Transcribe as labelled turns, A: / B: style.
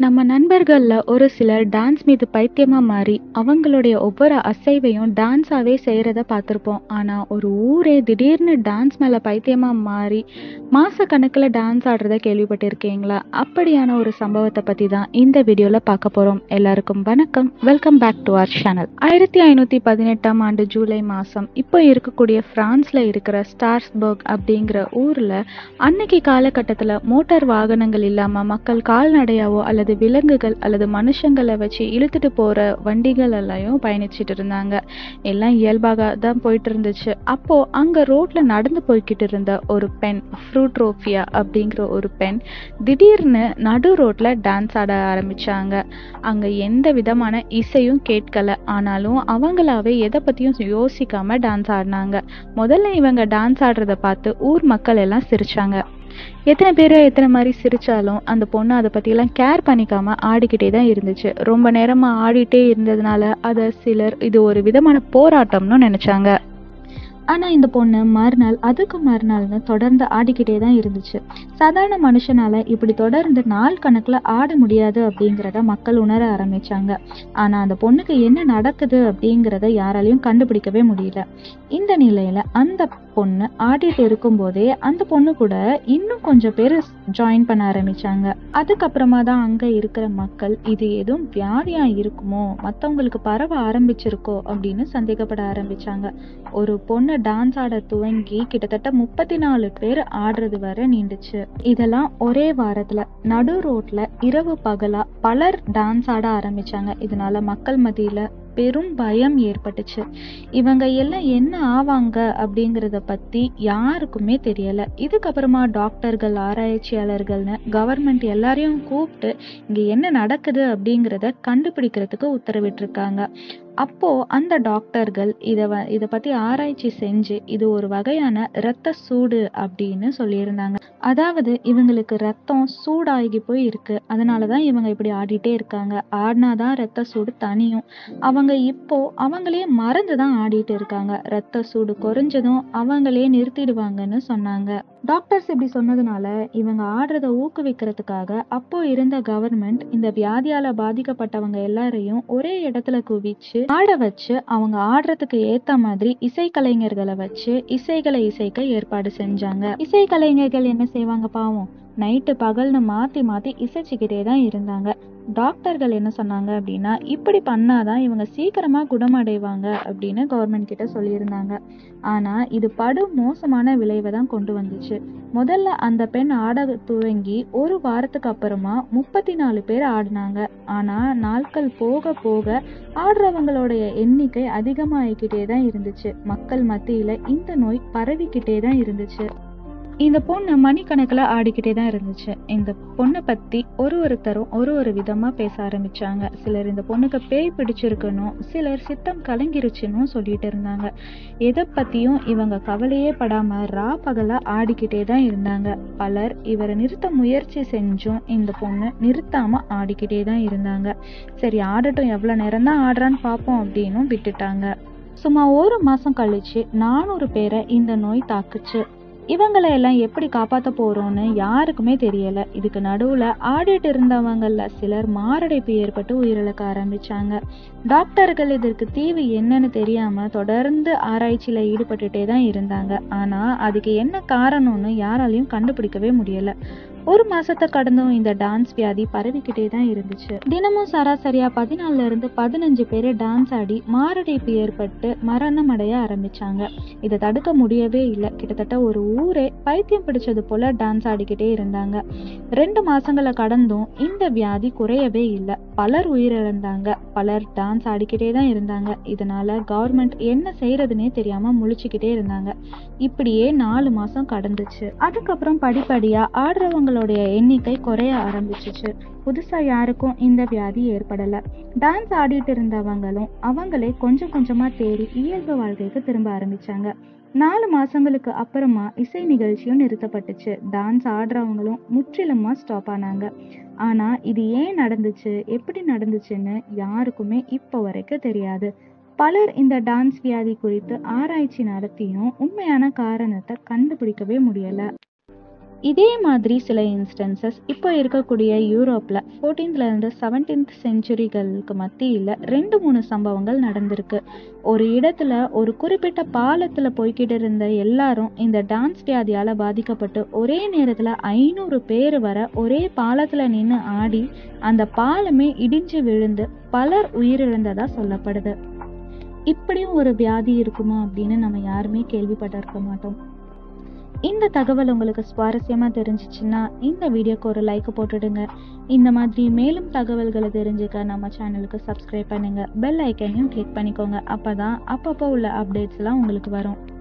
A: நம்ம நண்பர்கள்ல ஒரு சிலர் டான்ஸ் மீது பைத்தியமா மாறி அவங்களுடைய ஒவ்வொரு அசைவையும் டான்ஸாவே செய்யறத பார்த்திருப்போம் ஆனா ஒரு ஊரே திடீர்னு டான்ஸ் மேல பைத்தியமா மாறி மாச கணக்குல டான்ஸ் ஆடுறத கேள்விப்பட்டிருக்கீங்களா அப்படியான ஒரு சம்பவத்தை பத்தி தான் இந்த வீடியோல பார்க்க போறோம் எல்லாருக்கும் வணக்கம் welcome back to our channel ஆயிரத்தி ஐநூத்தி பதினெட்டாம் ஆண்டு ஜூலை மாசம் இப்போ இருக்கக்கூடிய பிரான்ஸ்ல இருக்கிற ஸ்டார்ஸ்பர்க் அப்படிங்கிற ஊர்ல அன்னைக்கு காலகட்டத்துல மோட்டார் வாகனங்கள் இல்லாம மக்கள் கால்நடையாவோ அல்லது விலங்குகள் அல்லது மனுஷங்களை வச்சு இழுத்துட்டு போற வண்டிகள் எல்லாம் பயணிச்சிட்டு இருந்தாங்க எல்லாம் இயல்பாக தான் போயிட்டு இருந்துச்சு அப்போ அங்க ரோட்ல நடந்து போய்கிட்டு இருந்த ஒரு பெண் ஃப்ரூட்ரோஃபியா அப்படிங்கிற ஒரு பெண் திடீர்னு நடு ரோட்ல டான்ஸ் ஆட ஆரம்பிச்சாங்க அங்க எந்த விதமான இசையும் கேட்கல ஆனாலும் அவங்களாவே எதை பத்தியும் யோசிக்காம டான்ஸ் ஆடினாங்க முதல்ல இவங்க டான்ஸ் ஆடுறத பார்த்து ஊர் மக்கள் எல்லாம் சிரிச்சாங்க எத்தனை பேர் எத்தனை மாதிரி சிரிச்சாலும் அந்த பொண்ணு அதை பற்றியெல்லாம் கேர் பண்ணிக்காம ஆடிக்கிட்டே தான் இருந்துச்சு ரொம்ப நேரமாக ஆடிட்டே இருந்ததுனால அதை சிலர் இது ஒரு விதமான போராட்டம்னு நினச்சாங்க ஆனால் இந்த பொண்ணு மறுநாள் அதுக்கு மறுநாள்னு தொடர்ந்து ஆடிக்கிட்டே தான் இருந்துச்சு சாதாரண மனுஷனால இப்படி தொடர்ந்து நாள் கணக்கில் ஆட முடியாது அப்படிங்கிறத மக்கள் உணர ஆரம்பிச்சாங்க ஆனால் அந்த பொண்ணுக்கு என்ன நடக்குது அப்படிங்கிறத யாராலையும் கண்டுபிடிக்கவே முடியல இந்த நிலையில அந்த பொண்ணு ஆடிட்டு இருக்கும்போதே அந்த பொண்ணு கூட இன்னும் கொஞ்சம் பேர் ஜாயின் பண்ண ஆரம்பிச்சாங்க அதுக்கப்புறமா தான் அங்க இருக்கிற மக்கள் இது எதுவும் வியாதியா இருக்குமோ மத்தவங்களுக்கு பரவ ஆரம்பிச்சிருக்கோ அப்படின்னு சந்தேகப்பட ஆரம்பிச்சாங்க ஒரு பொண்ணு டான்ஸ் ஆட துவங்கி கிட்டத்தட்ட முப்பத்தி நாலு பேர் ஆடுறது வரை நீண்டுச்சு இதெல்லாம் ஒரே வாரத்துல நடு ரோட்ல இரவு பகலா பலர் டான்ஸ் ஆட ஆரம்பிச்சாங்க இதனால மக்கள் மத்தியில பெரும் பயம் ஏற்பட்டுச்சு இவங்க எல்லாம் என்ன ஆவாங்க அப்படிங்கிறத பத்தி யாருக்குமே தெரியல இதுக்கப்புறமா டாக்டர்கள் ஆராய்ச்சியாளர்கள்னு கவர்மெண்ட் எல்லாரையும் கூப்பிட்டு இங்க என்ன நடக்குது அப்படிங்கிறத கண்டுபிடிக்கிறதுக்கு உத்தரவிட்டிருக்காங்க அப்போ அந்த டாக்டர்கள் இதை வ இதை பத்தி ஆராய்ச்சி செஞ்சு இது ஒரு வகையான இரத்த சூடு அப்படின்னு சொல்லியிருந்தாங்க அதாவது இவங்களுக்கு ரத்தம் சூடாகி போய் இருக்கு அதனாலதான் இவங்க இப்படி ஆடிட்டே இருக்காங்க ஆடினாதான் ரத்த சூடு தனியும் அவங்க இப்போ அவங்களே மறந்து தான் ஆடிட்டு இருக்காங்க ரத்த சூடு குறைஞ்சதும் அவங்களே நிறுத்திடுவாங்கன்னு சொன்னாங்க டாக்டர்ஸ் இப்படி சொன்னதுனால இவங்க ஆடுறத ஊக்குவிக்கிறதுக்காக அப்போ இருந்த கவர்மெண்ட் இந்த வியாதியால பாதிக்கப்பட்டவங்க எல்லாரையும் ஒரே இடத்துல குவிச்சு ஆட வச்சு அவங்க ஆடுறதுக்கு ஏத்த மாதிரி இசைக்கலைஞர்களை வச்சு இசைகளை இசைக்க ஏற்பாடு செஞ்சாங்க இசைக்கலைஞர்கள் என்ன செய்வாங்க பாவம் நைட்டு பகல்னு மாத்தி மாத்தி இசைச்சுக்கிட்டே தான் இருந்தாங்க டாக்டர்கள் என்ன சொன்னாங்க அப்படின்னா இப்படி பண்ணாதான் இவங்க சீக்கிரமா குணமடைவாங்க அப்படின்னு கவர்மெண்ட் கிட்ட சொல்லியிருந்தாங்க ஆனா இது படு மோசமான விளைவை தான் கொண்டு வந்துச்சு முதல்ல அந்த பெண் ஆட துவங்கி ஒரு வாரத்துக்கு அப்புறமா முப்பத்தி நாலு பேர் ஆடினாங்க ஆனா நாட்கள் போக போக ஆடுறவங்களுடைய எண்ணிக்கை அதிகமாகிக்கிட்டே தான் இருந்துச்சு மக்கள் மத்தியில இந்த நோய் பரவிக்கிட்டே தான் இருந்துச்சு இந்த பொண்ணு மணிக்கணக்கில் ஆடிக்கிட்டே தான் இருந்துச்சு இந்த பொண்ணை பற்றி ஒரு ஒருத்தரும் ஒரு ஒரு விதமாக பேச ஆரம்பிச்சாங்க சிலர் இந்த பொண்ணுக்கு பேய் பிடிச்சிருக்கணும் சிலர் சித்தம் கலங்கிருச்சுன்னு சொல்லிட்டு இருந்தாங்க எதை பற்றியும் இவங்க கவலையே படாமல் ரா பகலாக ஆடிக்கிட்டே தான் இருந்தாங்க பலர் இவரை நிறுத்த முயற்சி செஞ்சும் இந்த பொண்ணு நிறுத்தாமல் ஆடிக்கிட்டே தான் இருந்தாங்க சரி ஆடட்டும் எவ்வளோ நேரம் தான் ஆடுறான்னு பார்ப்போம் அப்படின்னும் விட்டுட்டாங்க சும்மா ஒரு மாதம் கழிச்சு நானூறு பேரை இந்த நோய் தாக்குச்சு இவங்களை எல்லாம் எப்படி காப்பாத்த போறோம்னு யாருக்குமே தெரியல இதுக்கு நடுவுல ஆடிட்டு இருந்தவங்கல்ல சிலர் மாரடைப்பு ஏற்பட்டு உயிரிழக்க ஆரம்பிச்சாங்க டாக்டர்கள் இதற்கு தீவு என்னன்னு தெரியாம தொடர்ந்து ஆராய்ச்சியில ஈடுபட்டுட்டே தான் இருந்தாங்க ஆனா அதுக்கு என்ன காரணம்னு யாராலையும் கண்டுபிடிக்கவே முடியல ஒரு மாசத்தை கடந்தும் இந்த டான்ஸ் வியாதி பரவிக்கிட்டே தான் இருந்துச்சு தினமும் சராசரியா பதினாலுல இருந்து பதினஞ்சு பேர் டான்ஸ் ஆடி மாரடைப்பு ஏற்பட்டு மரணம் அடைய ஆரம்பிச்சாங்க இதை தடுக்க முடியவே இல்லை கிட்டத்தட்ட ஒரு ஊரே பைத்தியம் பிடிச்சது போல டான்ஸ் ஆடிக்கிட்டே இருந்தாங்க ரெண்டு மாசங்களை கடந்தும் இந்த வியாதி குறையவே இல்லை பலர் உயிரிழந்தாங்க பலர் டான்ஸ் ஆடிக்கிட்டே தான் இருந்தாங்க இதனால கவர்மெண்ட் என்ன செய்யறதுன்னே தெரியாம முழிச்சுக்கிட்டே இருந்தாங்க இப்படியே நாலு மாசம் கடந்துச்சு அதுக்கப்புறம் படிப்படியா ஆடுறவங்களுடைய எண்ணிக்கை குறைய ஆரம்பிச்சிச்சு புதுசா யாருக்கும் இந்த வியாதி ஏற்படல டான்ஸ் ஆடிட்டு இருந்தவங்களும் அவங்களே கொஞ்சம் கொஞ்சமா தேறி இயல்பு வாழ்க்கைக்கு திரும்ப ஆரம்பிச்சாங்க நாலு மாசங்களுக்கு அப்புறமா இசை நிகழ்ச்சியும் நிறுத்தப்பட்டுச்சு டான்ஸ் ஆடுறவங்களும் முற்றிலுமா ஸ்டாப் ஆனாங்க ஆனா இது ஏன் நடந்துச்சு எப்படி நடந்துச்சுன்னு யாருக்குமே இப்போ வரைக்கும் தெரியாது பலர் இந்த டான்ஸ் வியாதி குறித்து ஆராய்ச்சி நடத்தியும் உண்மையான காரணத்தை கண்டுபிடிக்கவே முடியல இதே மாதிரி சில இன்ஸ்டன்சஸ் இப்போ இருக்கக்கூடிய யூரோப்பில் ஃபோர்டீன்த்லேருந்து செவன்டீன்த் செஞ்சுரிகளுக்கு மத்தியில் ரெண்டு மூணு சம்பவங்கள் நடந்திருக்கு ஒரு இடத்துல ஒரு குறிப்பிட்ட பாலத்தில் போய்கிட்டு இருந்த எல்லாரும் இந்த டான்ஸ் வியாதியால் பாதிக்கப்பட்டு ஒரே நேரத்தில் ஐநூறு பேர் வர ஒரே பாலத்தில் நின்று ஆடி அந்த பாலமே இடிஞ்சு விழுந்து பலர் உயிரிழந்ததா சொல்லப்படுது இப்படியும் ஒரு வியாதி இருக்குமா அப்படின்னு நம்ம யாருமே கேள்விப்பட்டிருக்க மாட்டோம் இந்த தகவல் உங்களுக்கு சுவாரஸ்யமாக தெரிஞ்சிச்சுன்னா இந்த வீடியோக்கு ஒரு லைக் போட்டுடுங்க இந்த மாதிரி மேலும் தகவல்களை தெரிஞ்சுக்க நம்ம சேனலுக்கு சப்ஸ்கிரைப் பண்ணுங்கள் பெல் ஐக்கனையும் கிளிக் பண்ணிக்கோங்க அப்போ தான் அப்பப்போ உள்ள அப்டேட்ஸ்லாம் உங்களுக்கு வரும்